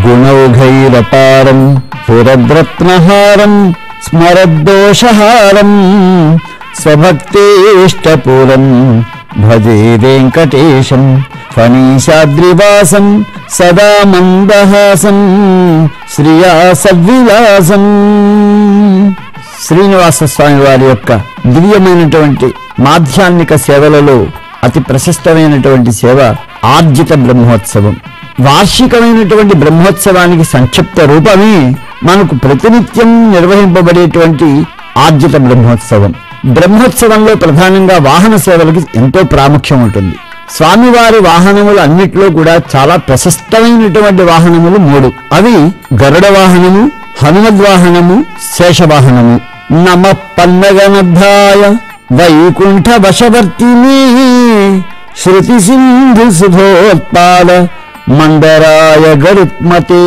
గుణౌఘైరపారం పురద్రత్నహారం స్మరద్దోషహారం స్వభక్తేష్టపురం భజే వెంకటేశం ఫణీశాద్రివాసం సదా మందహాసం శ్రియా సద్విలాసం శ్రీనివాస స్వామి వారి యొక్క దివ్యమైనటువంటి మాధ్యాత్మిక సేవలలో అతి ప్రశస్తమైనటువంటి సేవ ఆర్జిత బ్రహ్మోత్సవం వార్షికమైనటువంటి బ్రహ్మోత్సవానికి సంక్షిప్త రూపమే మనకు ప్రతినిత్యం నిర్వహింపబడేటువంటి ఆర్జిత బ్రహ్మోత్సవం బ్రహ్మోత్సవంలో ప్రధానంగా వాహన సేవలకి ఎంతో ప్రాముఖ్యం ఉంటుంది స్వామివారి వాహనములు అన్నిట్లో కూడా చాలా ప్రశస్తమైనటువంటి వాహనములు మూడు అవి గరుడ వాహనము హనుమద్వాహనము శేషవాహనము నమ పన్నగనద్ధాయ వైకుంఠ వశవర్తిని శృతి సింధు సుధోత్పాద మందరాయ గరుత్మతే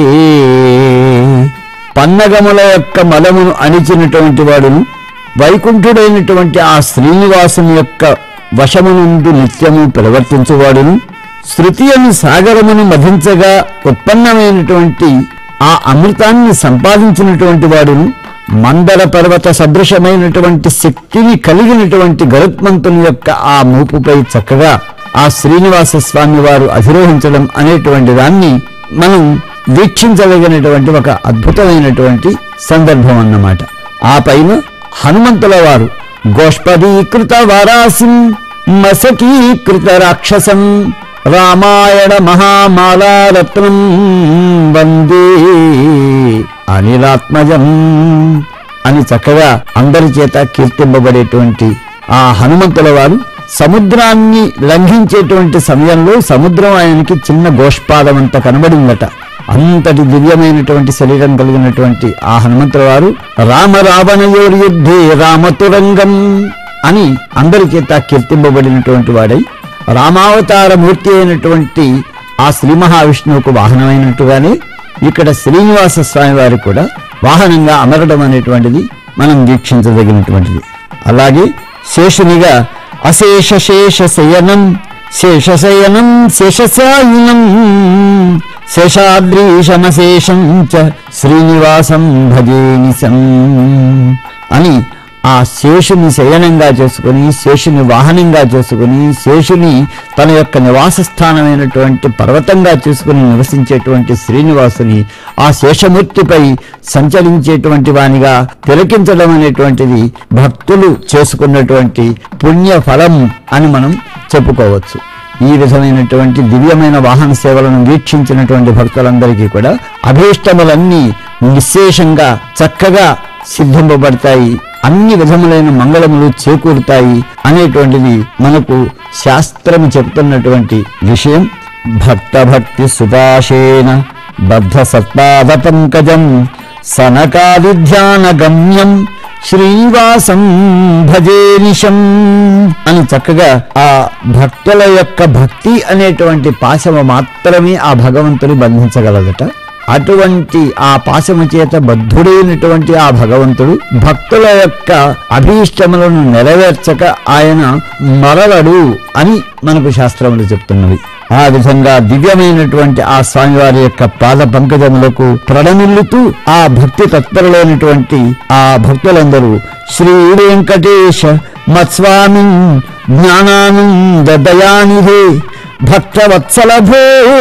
పన్నగముల యొక్క మలమును అణిచినటువంటి వాడును వైకుంఠుడైనటువంటి ఆ శ్రీనివాసుని యొక్క వశము నుండి నిత్యము ప్రవర్తించువాడును శృతి అని సాగరమును మధించగా ఉత్పన్నమైనటువంటి ఆ అమృతాన్ని సంపాదించినటువంటి వాడును మందర పర్వత సదృశమైనటువంటి శక్తిని కలిగినటువంటి గరుత్మంతుని యొక్క ఆ మూపుపై చక్కగా ఆ శ్రీనివాస స్వామి వారు అధిరోహించడం అనేటువంటి దాన్ని మనం వీక్షించదగినటువంటి ఒక అద్భుతమైనటువంటి సందర్భం అన్నమాట ఆ పైన హనుమంతుల వారు గోష్పదీకృత వారాసిం మసకీకృత రాక్షసం రామాయణ మహామాలారత్నం వందే అనిలాత్మజం అని చక్కగా అందరి చేత కీర్తింపబడేటువంటి ఆ హనుమంతుల వారు సముద్రాన్ని లంఘించేటువంటి సమయంలో సముద్రం ఆయనకి చిన్న గోష్పాదం అంత కనబడిందట అంతటి దివ్యమైనటువంటి శరీరం కలిగినటువంటి ఆ హనుమంతుల వారు రామ రావణయోర్ యుద్ధే రామతురంగం అని అందరి చేత కీర్తింపబడినటువంటి వాడై రామావతార మూర్తి అయినటువంటి ఆ శ్రీ మహావిష్ణువుకు వాహనమైనట్టుగానే ఇక్కడ శ్రీనివాస స్వామి వారి కూడా వాహనంగా అమరడం అనేటువంటిది మనం వీక్షించదగినటువంటిది అలాగే శేషునిగా అశేష శేష శయనం శేషశయనం శేషశాయినం శేషాద్రీశమశేషం చ శ్రీనివాసం భజేనిశం అని ఆ శేషుని శయనంగా చేసుకుని శేషుని వాహనంగా చేసుకుని శేషుని తన యొక్క నివాస స్థానమైనటువంటి పర్వతంగా చేసుకుని నివసించేటువంటి శ్రీనివాసుని ఆ శేషమూర్తిపై సంచరించేటువంటి వానిగా తిలకించడం అనేటువంటిది భక్తులు చేసుకున్నటువంటి పుణ్య ఫలం అని మనం చెప్పుకోవచ్చు ఈ విధమైనటువంటి దివ్యమైన వాహన సేవలను వీక్షించినటువంటి భక్తులందరికీ కూడా అభీష్టములన్నీ నిశ్శేషంగా చక్కగా సిద్ధింపబడతాయి అన్ని విధములైన మంగళములు చేకూరుతాయి అనేటువంటిది మనకు శాస్త్రం చెప్తున్నటువంటి విషయం భక్త భక్తి సుభాషేణ బద్ధ సత్పాద పంకజం సనకాది ధ్యాన గమ్యం శ్రీనివాసం భజే నిశం అని చక్కగా ఆ భక్తుల యొక్క భక్తి అనేటువంటి పాశము మాత్రమే ఆ భగవంతుని బంధించగలదట అటువంటి ఆ పాశము చేత బద్ధుడైనటువంటి ఆ భగవంతుడు భక్తుల యొక్క అభీష్టములను నెరవేర్చక ఆయన మరలడు అని మనకు శాస్త్రములు చెప్తున్నవి ఆ విధంగా దివ్యమైనటువంటి ఆ స్వామివారి యొక్క పాద పంకజములకు ప్రణమిల్లుతూ ఆ భక్తి తత్పరులైనటువంటి ఆ భక్తులందరూ శ్రీ వెంకటేశ మత్స్వామి జ్ఞానానంద దయానిధే భక్తవత్సల భో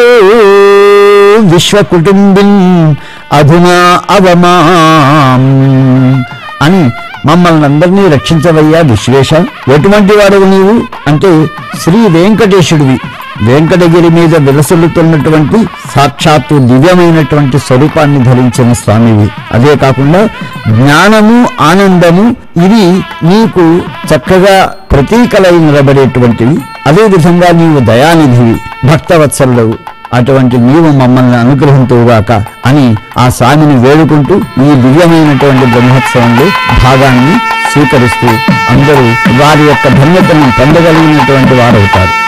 విశ్వకుటుంబిన్ అధునా అవమాం అని మమ్మల్ని అందరినీ రక్షించవయ్యా విశ్వేష ఎటువంటి వాడవు నీవు అంటే శ్రీ వెంకటేశుడివి వెంకటగిరి మీద విలసిల్లుతున్నటువంటి సాక్షాత్తు దివ్యమైనటువంటి స్వరూపాన్ని ధరించిన స్వామివి అదే కాకుండా జ్ఞానము ఆనందము ఇవి నీకు చక్కగా ప్రతీకలై నిలబడేటువంటివి అదేవిధంగా నీవు దయానిధివి భక్తవత్సలుడవు అటువంటి నీవు మమ్మల్ని అనుగ్రహించుగాక అని ఆ స్వామిని వేడుకుంటూ ఈ దివ్యమైనటువంటి బ్రహ్మోత్సవంలో భాగాన్ని స్వీకరిస్తూ అందరూ వారి యొక్క ధన్యతను పొందగలిగినటువంటి వారవుతారు